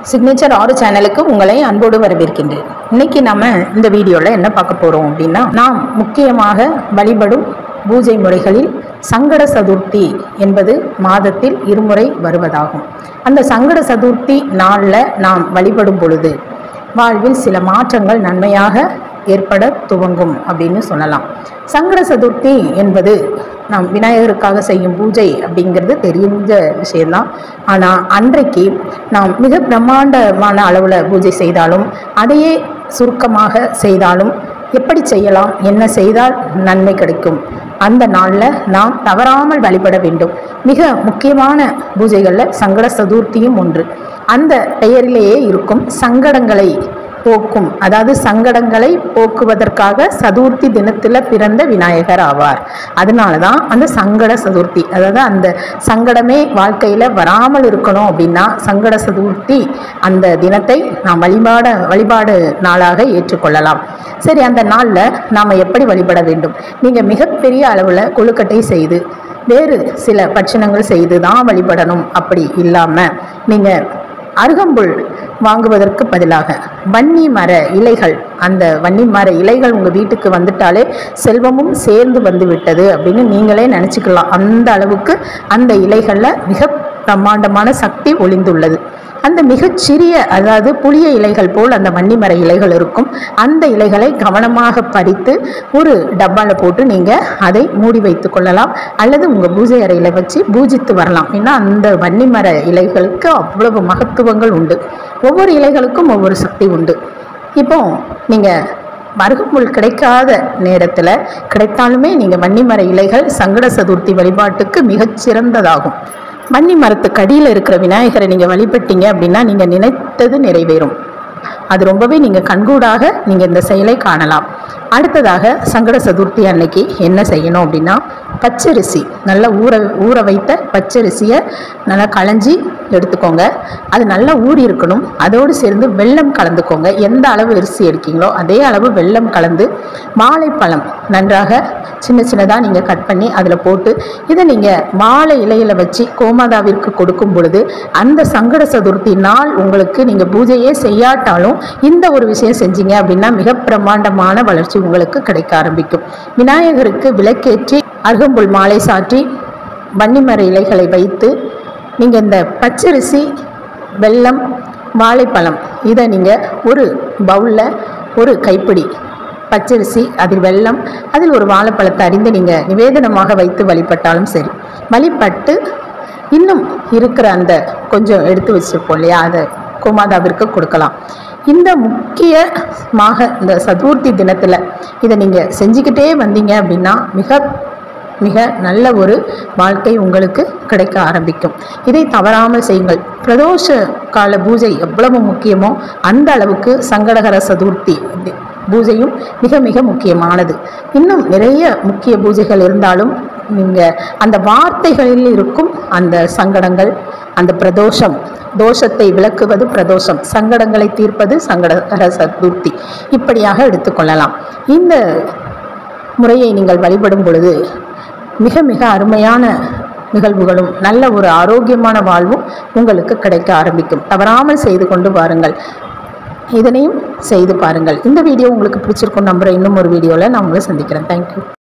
signature ஆறு சேனலுக்கு உங்களை அன்போடு வரவேற்கின்றேன் இன்னைக்கு நம்ம இந்த வீடியோவில் என்ன பார்க்க போகிறோம் அப்படின்னா நாம் முக்கியமாக வழிபடும் பூஜை முறைகளில் சங்கட சதுர்த்தி என்பது மாதத்தில் இருமுறை வருவதாகும் அந்த சங்கட சதுர்த்தி நாளில் நாம் வழிபடும் பொழுது வாழ்வில் சில மாற்றங்கள் நன்மையாக ஏற்பட துவங்கும் அப்படின்னு சொல்லலாம் சங்கட சதுர்த்தி என்பது நாம் விநாயகருக்காக செய்யும் பூஜை அப்படிங்கிறது தெரிஞ்ச விஷயம்தான் ஆனால் அன்றைக்கு நாம் மிக பிரம்மாண்டமான அளவில் பூஜை செய்தாலும் அதையே சுருக்கமாக செய்தாலும் எப்படி செய்யலாம் என்ன செய்தால் நன்மை கிடைக்கும் அந்த நாளில் நாம் தவறாமல் வழிபட வேண்டும் மிக முக்கியமான பூஜைகளில் சங்கட சதுர்த்தியும் ஒன்று அந்த பெயரிலேயே இருக்கும் சங்கடங்களை போக்கும் அதாவது சங்கடங்களை போக்குவதற்காக சதுர்த்தி தினத்தில் பிறந்த விநாயகர் ஆவார் அதனால தான் அந்த சங்கட சதுர்த்தி அதாவது அந்த சங்கடமே வாழ்க்கையில் வராமல் இருக்கணும் அப்படின்னா சங்கட சதுர்த்தி அந்த தினத்தை நாம் வழிபாட வழிபாடு நாளாக ஏற்றுக்கொள்ளலாம் சரி அந்த நாளில் நாம் எப்படி வழிபட வேண்டும் நீங்கள் மிகப்பெரிய அளவில் கொழுக்கட்டை செய்து வேறு சில பட்சணங்கள் செய்து தான் வழிபடணும் அப்படி இல்லாமல் நீங்கள் அருகம்புல் வாங்குவதற்கு பதிலாக வன்னி மர இலைகள் அந்த வன்னி மர இலைகள் உங்கள் வீட்டுக்கு வந்துட்டாலே செல்வமும் சேர்ந்து வந்து விட்டது அப்படின்னு நீங்களே நினச்சிக்கலாம் அந்த அளவுக்கு அந்த இலைகளில் மிக பிரம்மாண்டமான சக்தி ஒளிந்துள்ளது அந்த மிகச்சிறிய அதாவது புளிய இலைகள் போல் அந்த வன்னிமர இலைகள் இருக்கும் அந்த இலைகளை கவனமாக பறித்து ஒரு டப்பாவில் போட்டு நீங்கள் அதை மூடி வைத்து கொள்ளலாம் அல்லது உங்கள் பூஜை அறையில் வச்சு பூஜித்து வரலாம் ஏன்னா அந்த வன்னிமர இலைகளுக்கு அவ்வளவு மகத்துவங்கள் உண்டு ஒவ்வொரு இலைகளுக்கும் ஒவ்வொரு சக்தி உண்டு இப்போ நீங்கள் மருகப்புல் கிடைக்காத நேரத்தில் கிடைத்தாலுமே நீங்கள் வன்னிமர இலைகள் சங்கட சதுர்த்தி வழிபாட்டுக்கு மிகச்சிறந்ததாகும் வன்னி மரத்துக்கு அடியில் இருக்கிற விநாயகரை நீங்கள் வழிபட்டீங்க அப்படின்னா நீங்கள் நினைத்தது நிறைவேறும் அது ரொம்பவே நீங்கள் கண்கூடாக நீங்கள் இந்த செயலை காணலாம் அடுத்ததாக சங்கட சதுர்த்தி அன்னைக்கு என்ன செய்யணும் அப்படின்னா பச்சரிசி நல்லா ஊற ஊற வைத்த பச்சரிசியை நல்லா களைஞ்சி எடுத்துக்கோங்க அது நல்லா ஊறி இருக்கணும் அதோடு சேர்ந்து வெல்லம் கலந்துக்கோங்க எந்த அளவு அரிசி எடுக்கீங்களோ அதே அளவு வெல்லம் கலந்து வாழைப்பழம் நன்றாக சின்ன சின்னதாக நீங்கள் கட் பண்ணி அதில் போட்டு இதை நீங்கள் வாழை இலையில் வச்சு கோமாதாவிற்கு கொடுக்கும் பொழுது அந்த சங்கட சதுர்த்தி நாள் உங்களுக்கு நீங்கள் பூஜையே செய்யாட்டாலும் இந்த ஒரு விஷயம் செஞ்சீங்க அப்படின்னா மிக பிரம்மாண்டமான வளர்ச்சி உங்களுக்கு கிடைக்க ஆரம்பிக்கும் விநாயகருக்கு விளக்கேற்றி அருகம்புல் மாலை சாற்றி வன்னிமர இலைகளை வைத்து நீங்கள் இந்த பச்சரிசி வெல்லம் வாழைப்பழம் இதை நீங்கள் ஒரு பவுலில் ஒரு கைப்பிடி பச்சரிசி அதில் வெல்லம் அதில் ஒரு வாழைப்பழத்தை அறிந்து நீங்கள் நிவேதனமாக வைத்து வழிபட்டாலும் சரி வழிபட்டு இன்னும் இருக்கிற அந்த கொஞ்சம் எடுத்து வச்சுருப்போம் இல்லையா அதை கோமாதாவிற்கு கொடுக்கலாம் இந்த முக்கியமாக இந்த சதுர்த்தி தினத்தில் இதை நீங்கள் செஞ்சுக்கிட்டே வந்தீங்க அப்படின்னா மிக மிக நல்ல ஒரு வாழ்க்கை உங்களுக்கு கிடைக்க ஆரம்பிக்கும் இதை தவறாமல் செய்யுங்கள் பிரதோஷ கால பூஜை எவ்வளவு முக்கியமோ அந்த அளவுக்கு சங்கடகர சதுர்த்தி பூஜையும் மிக மிக முக்கியமானது இன்னும் நிறைய முக்கிய பூஜைகள் இருந்தாலும் நீங்கள் அந்த வார்த்தைகளில் இருக்கும் அந்த சங்கடங்கள் அந்த பிரதோஷம் தோஷத்தை விளக்குவது பிரதோஷம் சங்கடங்களை தீர்ப்பது சங்கடகர சதுர்த்தி இப்படியாக எடுத்துக்கொள்ளலாம் இந்த முறையை நீங்கள் வழிபடும் பொழுது மிக மிக அருமையான நிகழ்வுகளும் நல்ல ஒரு ஆரோக்கியமான வாழ்வும் உங்களுக்கு கிடைக்க ஆரம்பிக்கும் தவறாமல் செய்து கொண்டு வாருங்கள் இதனையும் செய்து பாருங்கள் இந்த வீடியோ உங்களுக்கு பிடிச்சிருக்கும் நம்புகிறேன் இன்னும் ஒரு வீடியோவில் நான் உங்களை சந்திக்கிறேன் தேங்க்யூ